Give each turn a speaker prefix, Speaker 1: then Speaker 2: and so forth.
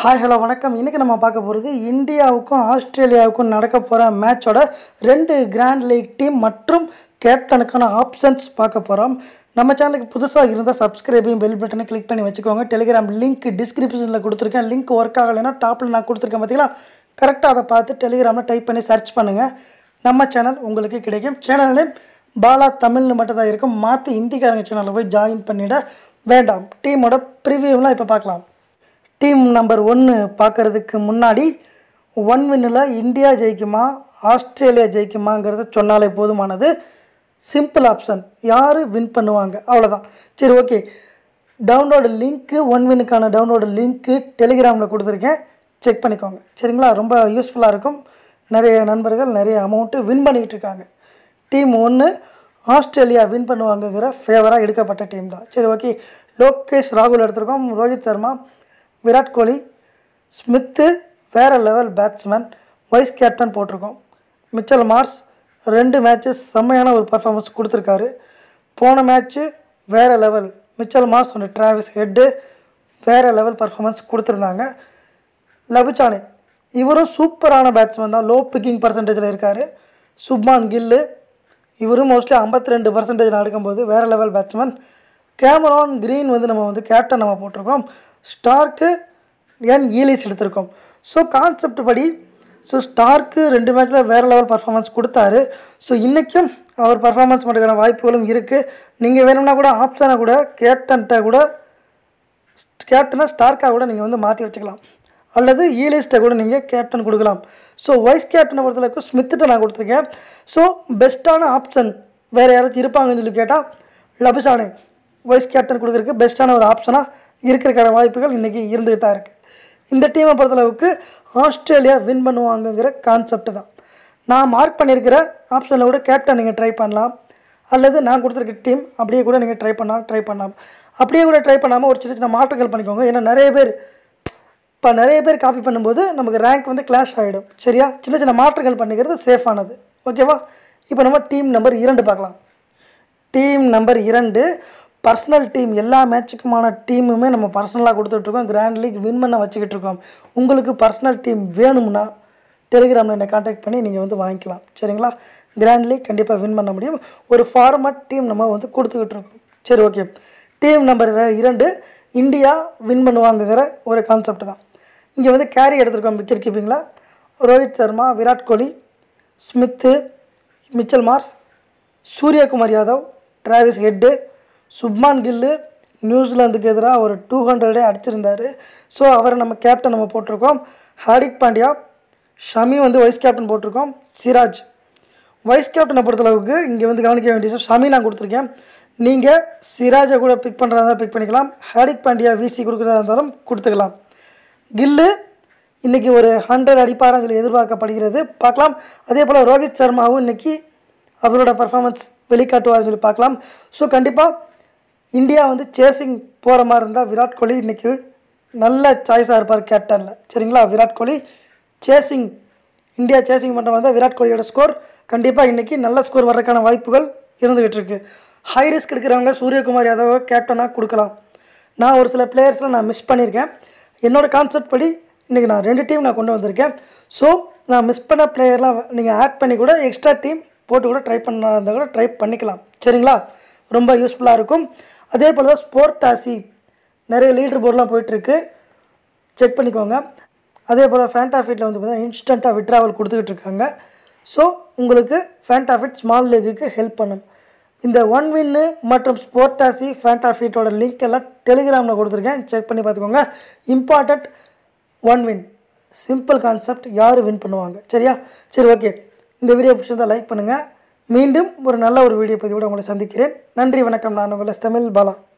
Speaker 1: hi hello வணக்கம் இன்றைக்கி நம்ம பார்க்க போகிறது இந்தியாவுக்கும் ஆஸ்திரேலியாவுக்கும் நடக்க போகிற மேட்சோட ரெண்டு கிராண்ட் லீக் டீம் மற்றும் கேப்டனுக்கான ஆப்ஷன்ஸ் பார்க்க போகிறோம் நம்ம சேனலுக்கு புதுசாக இருந்தால் சப்ஸ்கிரைபையும் பெல் பட்டனை கிளிக் பண்ணி வச்சுக்கோங்க டெலிகிராம் லிங்க் டிஸ்கிரிப்ஷனில் கொடுத்துருக்கேன் லிங்க் ஒர்க் ஆகலைன்னா டாப்பில் நான் கொடுத்துருக்கேன் பார்த்தீங்களா கரெக்டாக அதை பார்த்து டெலிகிராமில் டைப் பண்ணி சர்ச் பண்ணுங்கள் நம்ம சேனல் உங்களுக்கு கிடைக்கும் சேனல் நேம் பாலா தமிழ்னு மட்டும் தான் இருக்கும் மாற்றி இந்திக்காரங்க சேனலில் போய் ஜாயின் பண்ணிட வேண்டாம் டீமோட ப்ரிவியூலாம் இப்போ பார்க்கலாம் டீம் நம்பர் ஒன்று பார்க்குறதுக்கு முன்னாடி ஒன் வின்னில் இந்தியா ஜெயிக்குமா ஆஸ்திரேலியா ஜெயிக்குமாங்கிறத சொன்னாலே போதுமானது சிம்பிள் ஆப்ஷன் யார் வின் பண்ணுவாங்க அவ்வளோதான் சரி ஓகே டவுன்லோடு லிங்க்கு ஒன் வின்னுக்கான டவுன்லோடு லிங்க்கு டெலிகிராமில் கொடுத்துருக்கேன் செக் பண்ணிக்கோங்க சரிங்களா ரொம்ப யூஸ்ஃபுல்லாக இருக்கும் நிறைய நண்பர்கள் நிறைய அமௌண்ட்டு வின் பண்ணிக்கிட்டு இருக்காங்க டீம் ஒன்று ஆஸ்திரேலியா வின் பண்ணுவாங்கங்கிற ஃபேவராக எடுக்கப்பட்ட டீம் தான் சரி ஓகே லோகேஷ் ராகுல் எடுத்திருக்கோம் ரோஹித் சர்மா விராட் கோலி ஸ்மித்து வேறு லெவல் பேட்ஸ்மேன் வைஸ் கேப்டன் போட்டிருக்கோம் மிச்சல் மார்ஸ் ரெண்டு மேட்சஸ் செம்மையான ஒரு பர்ஃபார்மன்ஸ் கொடுத்துருக்காரு போன மேட்ச்சு வேறு level Mitchell Marsh and Travis Head வேறு லெவல் பர்ஃபார்மன்ஸ் கொடுத்துருந்தாங்க லபிச்சானே இவரும் சூப்பரான பேட்ஸ்மேன் தான் லோ பிக்கிங் பர்சன்டேஜில் இருக்கார் சுப்மான் கில்லு இவரும் மோஸ்ட்லி ஐம்பத்தி ரெண்டு பர்சன்டேஜில் அடுக்கும்போது வேறு லெவல் பேட்ஸ்மேன் கேமரான் க்ரீன் வந்து நம்ம வந்து கேப்டன் நம்ம போட்டிருக்கோம் ஸ்டார்க்கு ஏன் ஈலிஸ் எடுத்திருக்கோம் ஸோ கான்செப்ட் படி ஸோ ஸ்டார்க்கு ரெண்டு மேட்ச்சில் வேறு லெவல் பர்ஃபார்மன்ஸ் கொடுத்தாரு ஸோ இன்றைக்கும் அவர் பர்ஃபார்மன்ஸ் பண்ணுறதுக்கான வாய்ப்புகளும் இருக்குது நீங்கள் வேணும்னா கூட ஆப்ஷனை கூட கேப்டன்கிட்ட கூட கேப்டனை ஸ்டார்க்காக கூட நீங்கள் வந்து மாற்றி வச்சுக்கலாம் அல்லது ஈலிஸ்ட்டை கூட நீங்கள் கேப்டன் கொடுக்கலாம் ஸோ வைஸ் கேப்டனை பொறுத்தளவுக்கு ஸ்மித்திட்ட நான் கொடுத்துருக்கேன் ஸோ பெஸ்ட்டான ஆப்ஷன் வேறு யாராச்சும் இருப்பாங்கன்னு சொல்லி கேட்டால் லபிசானே வைஸ் கேப்டன் கொடுக்குறதுக்கு பெஸ்ட்டான ஒரு ஆப்ஷனாக இருக்கிறக்கான வாய்ப்புகள் இன்றைக்கி இருந்துகிட்டு தான் இருக்குது இந்த டீமை பொறுத்தளவுக்கு ஆஸ்திரேலியா வின் பண்ணுவாங்கங்கிற கான்செப்ட் தான் நான் மார்க் பண்ணியிருக்கிற ஆப்ஷனில் கூட கேப்டன் நீங்கள் ட்ரை பண்ணலாம் அல்லது நான் கொடுத்துருக்க டீம் அப்படியே கூட நீங்கள் ட்ரை பண்ணலாம் ட்ரை பண்ணலாம் அப்படியே கூட ட்ரை பண்ணாமல் ஒரு சின்ன சின்ன மாற்றங்கள் பண்ணிக்கோங்க ஏன்னா நிறைய பேர் இப்போ நிறைய பேர் காப்பி பண்ணும்போது நமக்கு ரேங்க் வந்து கிளாஷ் ஆகிடும் சரியா சின்ன சின்ன மாற்றங்கள் பண்ணிக்கிறது சேஃபானது ஓகேவா இப்போ நம்ம டீம் நம்பர் இரண்டு பார்க்கலாம் டீம் நம்பர் இரண்டு பர்சனல் டீம் எல்லா மேட்சுக்குமான டீமுமே நம்ம பர்சனலாக கொடுத்துட்ருக்கோம் கிராண்ட் லீக் வின் பண்ண வச்சுக்கிட்டு இருக்கோம் உங்களுக்கு பர்சனல் டீம் வேணும்னா டெலிகிராமில் என்னை காண்டாக்ட் பண்ணி நீங்கள் வந்து வாங்கிக்கலாம் சரிங்களா கிராண்ட் லீக் கண்டிப்பாக வின் பண்ண முடியும் ஒரு ஃபார்மட் டீம் நம்ம வந்து கொடுத்துக்கிட்டு இருக்கோம் சரி ஓகே டீம் நம்பர் இரண்டு இந்தியா வின் பண்ணுவாங்கங்கிற ஒரு கான்செப்ட் தான் இங்கே வந்து கேரி எடுத்திருக்கோம் விக்கெட் கீப்பிங்கில் Rohit Sharma Virat Kohli Smith Mitchell Marsh Suryakumar Yadav Travis Head Shubman Gill நியூசிலாந்துக்கு எதிராக ஒரு டூ ஹண்ட்ரடே அடிச்சிருந்தார் ஸோ அவரை நம்ம கேப்டன் நம்ம போட்டிருக்கோம் ஹார்திக் பாண்டியா ஷமி வந்து வைஸ் கேப்டன் போட்டிருக்கோம் சிராஜ் வைஸ் கேப்டனை பொறுத்தளவுக்கு இங்கே வந்து கவனிக்க வேண்டிய விஷயம் ஷமி நான் கொடுத்துருக்கேன் நீங்கள் சிராஜை கூட பிக் பண்ணுறதா இருந்தால் பிக் பண்ணிக்கலாம் ஹார்திக் பாண்டியா விசி கொடுக்குறதா இருந்தாலும் கொடுத்துக்கலாம் கில்லு இன்றைக்கி ஒரு ஹண்ட்ரட் அடிப்பாருன்னு சொல்லி எதிர்பார்க்கப்படுகிறது பார்க்கலாம் அதே போல் ரோஹித் சர்மாவும் இன்றைக்கி அவரோட பர்ஃபார்மன்ஸ் வெளிக்காட்டுவார்னு சொல்லி பார்க்கலாம் ஸோ கண்டிப்பாக இந்தியா வந்து சேசிங் போகிற மாதிரி இருந்தால் விராட் கோலி இன்றைக்கி நல்ல சாய்ஸாக இருப்பார் கேப்டனில் சரிங்களா Virat Kohli chasing India chasing பண்ணுற மாதிரி தான் விராட் கோலியோட ஸ்கோர் கண்டிப்பாக இன்றைக்கி நல்ல ஸ்கோர் வர்றதுக்கான வாய்ப்புகள் இருந்துகிட்டு இருக்குது ஹை ரிஸ்க் எடுக்கிறவங்க சூரியகுமார் யாதவ கேப்டனாக கொடுக்கலாம் நான் ஒரு சில பிளேயர்ஸில் நான் மிஸ் பண்ணியிருக்கேன் என்னோடய கான்செப்ட் படி இன்றைக்கி நான் ரெண்டு டீம் நான் கொண்டு வந்திருக்கேன் ஸோ நான் மிஸ் பண்ண பிளேயர்லாம் நீங்கள் ஆட் பண்ணி கூட எக்ஸ்ட்ரா டீம் போட்டு கூட ட்ரை பண்ண இருந்தால் கூட ட்ரை பண்ணிக்கலாம் சரிங்களா ரொம்ப யூஸ்ஃபுல்லாக இருக்கும் அதே போல் தான் ஸ்போர்ட் டாசி நிறைய லீடர் போர்டெலாம் போயிட்டுருக்கு செக் பண்ணிக்கோங்க அதே போல் ஃபேண்டாஃபிட்டில் வந்து பார்த்தீங்கன்னா இன்ஸ்டண்ட்டாக விட்ராவல் கொடுத்துக்கிட்டு இருக்காங்க ஸோ உங்களுக்கு ஃபேண்டாஃபிட் ஸ்மால் லீக்குக்கு ஹெல்ப் பண்ணும் இந்த ஒன் வின்னு மற்றும் ஸ்போர்டாசி ஃபேண்டாஃபிட்டோட லிங்க் எல்லாம் டெலிகிராமில் கொடுத்துருக்கேன் செக் பண்ணி பார்த்துக்கோங்க important one win simple concept யார் வின் பண்ணுவாங்க சரியா சரி ஓகே இந்த வீடியோ பிடிச்சிருந்தால் லைக் பண்ணுங்கள் மீண்டும் ஒரு நல்ல ஒரு வீடியோ பதிவோடு உங்களை சந்திக்கிறேன் நன்றி வணக்கம் நான் உங்களை தமிழ் பாலா